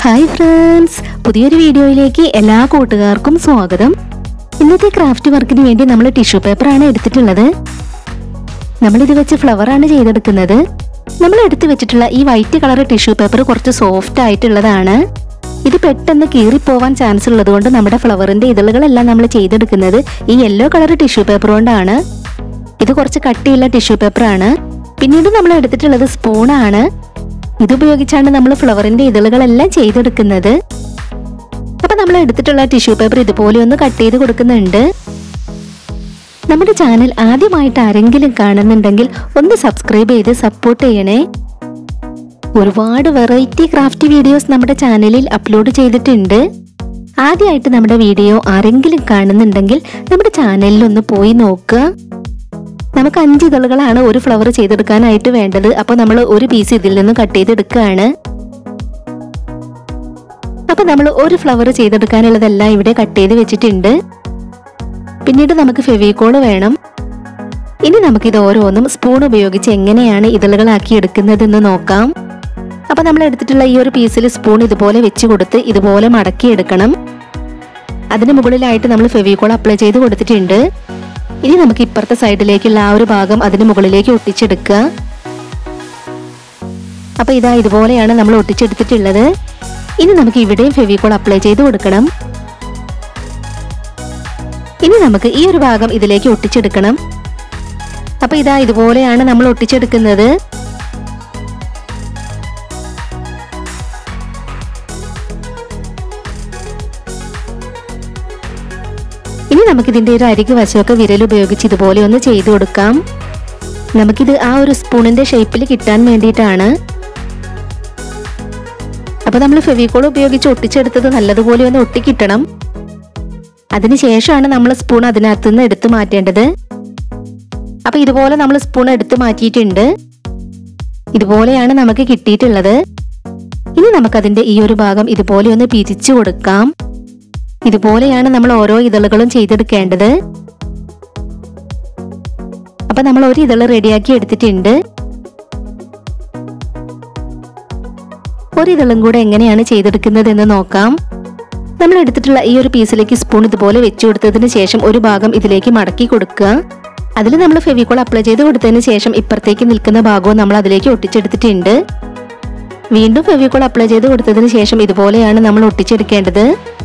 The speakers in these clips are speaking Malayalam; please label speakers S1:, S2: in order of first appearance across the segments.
S1: ഹായ് ഫ്രണ്ട്സ് പുതിയൊരു വീഡിയോയിലേക്ക് എല്ലാ കൂട്ടുകാർക്കും സ്വാഗതം ഇന്നത്തെ ക്രാഫ്റ്റ് വർക്കിന് വേണ്ടി നമ്മൾ ടിഷ്യൂ പേപ്പർ ആണ് എടുത്തിട്ടുള്ളത് നമ്മൾ ഇത് വെച്ച് ഫ്ലവർ ആണ് ചെയ്തെടുക്കുന്നത് നമ്മൾ എടുത്തു വെച്ചിട്ടുള്ള ഈ വൈറ്റ് കളർ ടിഷ്യൂ പേപ്പർ കുറച്ച് സോഫ്റ്റ് ആയിട്ടുള്ളതാണ് ഇത് പെട്ടെന്ന് കീറിപ്പോവാൻ ചാൻസ് ഉള്ളതുകൊണ്ട് നമ്മുടെ ഫ്ലവറിന്റെ ഇതളുകളെല്ലാം നമ്മൾ ചെയ്തെടുക്കുന്നത് ഈ യെല്ലോ കളർ ടിഷ്യൂ പേപ്പർ കൊണ്ടാണ് ഇത് കുറച്ച് കട്ടിയുള്ള ടിഷ്യൂ പേപ്പർ ആണ് പിന്നീട് നമ്മൾ എടുത്തിട്ടുള്ളത് സ്പൂണാണ് ഇത് ഉപയോഗിച്ചാണ് നമ്മൾ ഫ്ലവറിന്റെ ഇതളുകളെല്ലാം ചെയ്തെടുക്കുന്നത് അപ്പൊ നമ്മൾ എടുത്തിട്ടുള്ള ടിഷ്യൂ പേപ്പർ ഇതുപോലെ ഒന്ന് കട്ട് ചെയ്ത് കൊടുക്കുന്നുണ്ട് നമ്മുടെ ചാനൽ ആദ്യമായിട്ട് ആരെങ്കിലും കാണുന്നുണ്ടെങ്കിൽ ഒന്ന് സബ്സ്ക്രൈബ് ചെയ്ത് സപ്പോർട്ട് ചെയ്യണേ ഒരുപാട് വെറൈറ്റി ക്രാഫ്റ്റ് വീഡിയോസ് നമ്മുടെ ചാനലിൽ അപ്ലോഡ് ചെയ്തിട്ടുണ്ട് ആദ്യമായിട്ട് നമ്മുടെ വീഡിയോ ആരെങ്കിലും കാണുന്നുണ്ടെങ്കിൽ നമ്മുടെ ചാനലിൽ ഒന്ന് പോയി നോക്കുക നമുക്ക് അഞ്ച് ഇതളുകളാണ് ഒരു ഫ്ലവർ ചെയ്തെടുക്കാനായിട്ട് വേണ്ടത് അപ്പോൾ നമ്മൾ ഒരു പീസ് ഇതിൽ നിന്ന് കട്ട് ചെയ്തെടുക്കുകയാണ് അപ്പൊ നമ്മൾ ഒരു ഫ്ലവർ ചെയ്തെടുക്കാനുള്ളതെല്ലാം ഇവിടെ കട്ട് ചെയ്ത് വെച്ചിട്ടുണ്ട് പിന്നീട് നമുക്ക് ഫെവിക്കോള് വേണം ഇനി നമുക്കിത് ഓരോന്നും സ്പൂൺ ഉപയോഗിച്ച് എങ്ങനെയാണ് ഇതളുകളാക്കി എടുക്കുന്നതെന്ന് നോക്കാം അപ്പൊ നമ്മൾ എടുത്തിട്ടുള്ള ഈ ഒരു പീസിൽ സ്പൂൺ ഇതുപോലെ വെച്ച് കൊടുത്ത് ഇതുപോലെ മടക്കി എടുക്കണം അതിന് മുകളിലായിട്ട് നമ്മൾ ഫെവിക്കോൾ അപ്ലൈ ചെയ്ത് കൊടുത്തിട്ടുണ്ട് ഇനി നമുക്ക് ഇപ്പുറത്തെ സൈഡിലേക്കുള്ള ആ ഒരു ഭാഗം അതിന് മുകളിലേക്ക് ഒട്ടിച്ചെടുക്കുക അപ്പൊ ഇതാ ഇതുപോലെയാണ് നമ്മൾ ഒട്ടിച്ചെടുത്തിട്ടുള്ളത് ഇനി നമുക്ക് ഇവിടെയും ഫെവിക്കോൾ അപ്ലൈ ചെയ്ത് കൊടുക്കണം ഇനി നമുക്ക് ഈ ഒരു ഭാഗം ഇതിലേക്ക് ഒട്ടിച്ചെടുക്കണം അപ്പൊ ഇതാ ഇതുപോലെയാണ് നമ്മൾ ഒട്ടിച്ചെടുക്കുന്നത് ഇനി നമുക്കിതിന്റെ ഒരു അരികു വശമൊക്കെ വിരൽ ഉപയോഗിച്ച് ഇതുപോലെ ഒന്ന് ചെയ്തു കൊടുക്കാം നമുക്കിത് ആ ഒരു സ്പൂണിന്റെ ഷേപ്പിൽ കിട്ടാൻ വേണ്ടിയിട്ടാണ് അപ്പൊ നമ്മൾ ഫെവിക്കോൾ ഉപയോഗിച്ച് ഒട്ടിച്ചെടുത്തത് നല്ലതുപോലെ ഒന്ന് ഒട്ടിക്കിട്ടണം അതിനുശേഷമാണ് നമ്മൾ സ്പൂൺ അതിനകത്ത് നിന്ന് എടുത്തു മാറ്റേണ്ടത് അപ്പൊ ഇതുപോലെ നമ്മൾ സ്പൂൺ എടുത്തു മാറ്റിയിട്ടുണ്ട് ഇതുപോലെയാണ് നമുക്ക് കിട്ടിയിട്ടുള്ളത് ഇനി നമുക്കതിന്റെ ഈ ഒരു ഭാഗം ഇതുപോലെ ഒന്ന് പിരിച്ചു കൊടുക്കാം ഇതുപോലെയാണ് നമ്മൾ ഓരോ ഇതളുകളും ചെയ്തെടുക്കേണ്ടത് അപ്പൊ നമ്മൾ ഒരു ഇതള് റെഡിയാക്കി എടുത്തിട്ടുണ്ട് ഒരു ഇതളും കൂടെ എങ്ങനെയാണ് ചെയ്തെടുക്കുന്നത് എന്ന് നോക്കാം നമ്മൾ എടുത്തിട്ടുള്ള ഈ ഒരു പീസിലേക്ക് സ്പൂൺ ഇതുപോലെ വെച്ചു കൊടുത്തതിന് ശേഷം ഒരു ഭാഗം ഇതിലേക്ക് മടക്കി കൊടുക്കുക അതിൽ നമ്മൾ ഫെവിക്കോൾ അപ്ലൈ ചെയ്ത് കൊടുത്തതിന് ശേഷം ഇപ്പുറത്തേക്ക് നിൽക്കുന്ന ഭാഗവും നമ്മൾ അതിലേക്ക് ഒട്ടിച്ചെടുത്തിട്ടുണ്ട് വീണ്ടും ഫെവിക്കോൾ അപ്ലൈ ചെയ്ത് കൊടുത്തതിന് ശേഷം ഇതുപോലെയാണ് നമ്മൾ ഒട്ടിച്ചെടുക്കേണ്ടത്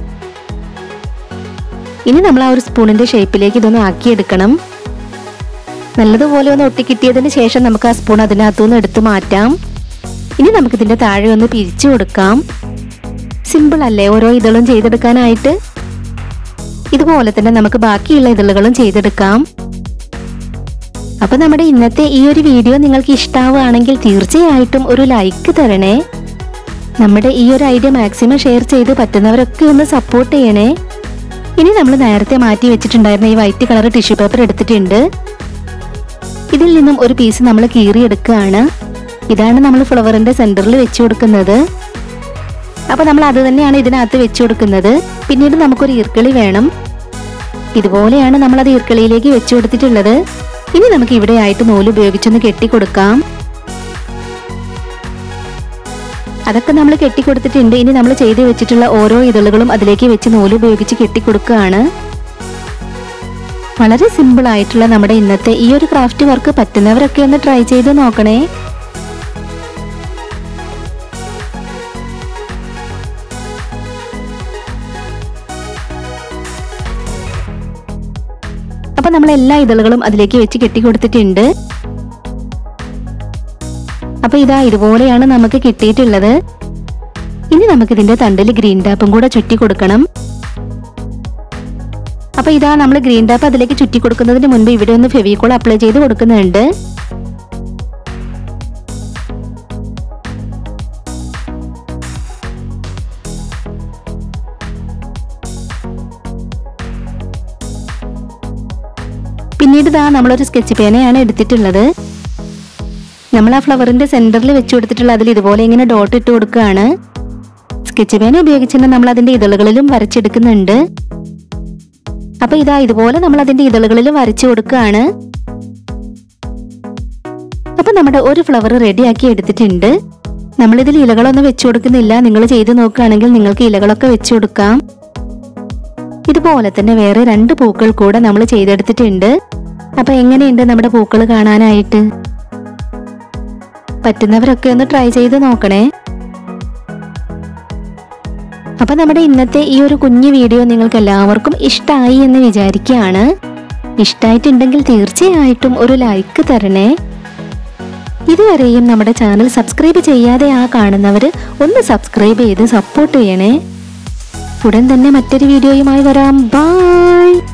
S1: ഇനി നമ്മൾ ആ ഒരു സ്പൂണിന്റെ ഷേപ്പിലേക്ക് ഇതൊന്ന് ആക്കിയെടുക്കണം നല്ലതുപോലെ ഒന്ന് ഒട്ടിക്കിട്ടിയതിന് ശേഷം നമുക്ക് ആ സ്പൂൺ അതിനകത്തുനിന്ന് എടുത്തു മാറ്റാം ഇനി നമുക്കിതിന്റെ താഴെ ഒന്ന് പിരിച്ചു കൊടുക്കാം സിമ്പിൾ അല്ലേ ഓരോ ഇതളും ചെയ്തെടുക്കാനായിട്ട് ഇതുപോലെ തന്നെ നമുക്ക് ബാക്കിയുള്ള ഇതളുകളും ചെയ്തെടുക്കാം അപ്പൊ നമ്മുടെ ഇന്നത്തെ ഈ ഒരു വീഡിയോ നിങ്ങൾക്ക് ഇഷ്ടാവുകയാണെങ്കിൽ തീർച്ചയായിട്ടും ഒരു ലൈക്ക് തരണേ നമ്മുടെ ഈ ഒരു ഐഡിയ മാക്സിമം ഷെയർ ചെയ്ത് പറ്റുന്നവരൊക്കെ ഒന്ന് സപ്പോർട്ട് ചെയ്യണേ ഇനി നമ്മൾ നേരത്തെ മാറ്റി വെച്ചിട്ടുണ്ടായിരുന്ന ഈ വൈറ്റ് കളർ ടിഷ്യൂ പേപ്പർ എടുത്തിട്ടുണ്ട് ഇതിൽ നിന്നും ഒരു പീസ് നമ്മൾ കീറിയെടുക്കുകയാണ് ഇതാണ് നമ്മൾ ഫ്ലവറിന്റെ സെന്ററിൽ വെച്ചു കൊടുക്കുന്നത് അപ്പൊ നമ്മൾ അത് തന്നെയാണ് ഇതിനകത്ത് വെച്ചു കൊടുക്കുന്നത് പിന്നീട് നമുക്കൊരു ഈർക്കളി വേണം ഇതുപോലെയാണ് നമ്മൾ അത് ഈർക്കളിയിലേക്ക് വെച്ചു കൊടുത്തിട്ടുള്ളത് ഇനി നമുക്ക് ഇവിടെ ആയിട്ട് നൂല് ഉപയോഗിച്ചൊന്ന് കെട്ടിക്കൊടുക്കാം അതൊക്കെ നമ്മൾ കെട്ടിക്കൊടുത്തിട്ടുണ്ട് ഇനി നമ്മൾ ചെയ്ത് വെച്ചിട്ടുള്ള ഓരോ ഇതളുകളും അതിലേക്ക് വെച്ച് നൂല് ഉപയോഗിച്ച് കെട്ടിക്കൊടുക്കുകയാണ് വളരെ സിമ്പിൾ ആയിട്ടുള്ള നമ്മുടെ ഇന്നത്തെ ഈ ഒരു ക്രാഫ്റ്റ് വർക്ക് പറ്റുന്നവരൊക്കെ ഒന്ന് ട്രൈ ചെയ്ത് നോക്കണേ അപ്പൊ നമ്മൾ എല്ലാ ഇതളുകളും അതിലേക്ക് വെച്ച് കെട്ടിക്കൊടുത്തിട്ടുണ്ട് അപ്പൊ ഇതാ ഇതുപോലെയാണ് നമുക്ക് കിട്ടിയിട്ടുള്ളത് ഇനി നമുക്ക് ഇതിന്റെ തണ്ടിൽ ഗ്രീൻ ടാപ്പും കൂടെ ചുറ്റി കൊടുക്കണം അപ്പൊ ഇതാ നമ്മൾ ഗ്രീൻ ടാപ്പ് അതിലേക്ക് ചുറ്റി കൊടുക്കുന്നതിന് മുൻപ് ഇവിടെ ഒന്ന് ഫെവിക്കോൾ അപ്ലൈ ചെയ്ത് കൊടുക്കുന്നുണ്ട് പിന്നീട് ഇതാ നമ്മളൊരു സ്കെച്ച് പേനയാണ് എടുത്തിട്ടുള്ളത് നമ്മൾ ആ ഫ്ലവറിന്റെ സെന്ററിൽ വെച്ച് കൊടുത്തിട്ടുള്ള അതിൽ ഇതുപോലെ ഇങ്ങനെ ഡോട്ട് ഇട്ട് കൊടുക്കുകയാണ് സ്കെച്ച് പേന ഉപയോഗിച്ചിട്ട് നമ്മൾ അതിന്റെ ഇതളുകളിലും വരച്ചെടുക്കുന്നുണ്ട് അപ്പൊ ഇതാ ഇതുപോലെ നമ്മൾ അതിന്റെ ഇതളുകളിലും വരച്ചു കൊടുക്കുകയാണ് അപ്പൊ നമ്മുടെ ഒരു ഫ്ലവർ റെഡിയാക്കി എടുത്തിട്ടുണ്ട് നമ്മളിതിൽ ഇലകളൊന്നും വെച്ചു കൊടുക്കുന്നില്ല നിങ്ങൾ ചെയ്ത് നോക്കുകയാണെങ്കിൽ നിങ്ങൾക്ക് ഇലകളൊക്കെ വെച്ചു കൊടുക്കാം ഇതുപോലെ തന്നെ വേറെ രണ്ട് പൂക്കൾ കൂടെ നമ്മൾ ചെയ്തെടുത്തിട്ടുണ്ട് അപ്പൊ എങ്ങനെയുണ്ട് നമ്മുടെ പൂക്കൾ കാണാനായിട്ട് പറ്റുന്നവരൊക്കെ ഒന്ന് ട്രൈ ചെയ്ത് നോക്കണേ അപ്പൊ നമ്മുടെ ഇന്നത്തെ ഈ ഒരു കുഞ്ഞു വീഡിയോ നിങ്ങൾക്ക് എല്ലാവർക്കും ഇഷ്ടമായി എന്ന് വിചാരിക്കുകയാണ് ഇഷ്ടമായിട്ടുണ്ടെങ്കിൽ തീർച്ചയായിട്ടും ഒരു ലൈക്ക് തരണേ ഇതുവരെയും നമ്മുടെ ചാനൽ സബ്സ്ക്രൈബ് ചെയ്യാതെ ആ കാണുന്നവർ ഒന്ന് സബ്സ്ക്രൈബ് ചെയ്ത് സപ്പോർട്ട് ചെയ്യണേ ഉടൻ തന്നെ മറ്റൊരു വീഡിയോയുമായി വരാം ബൈ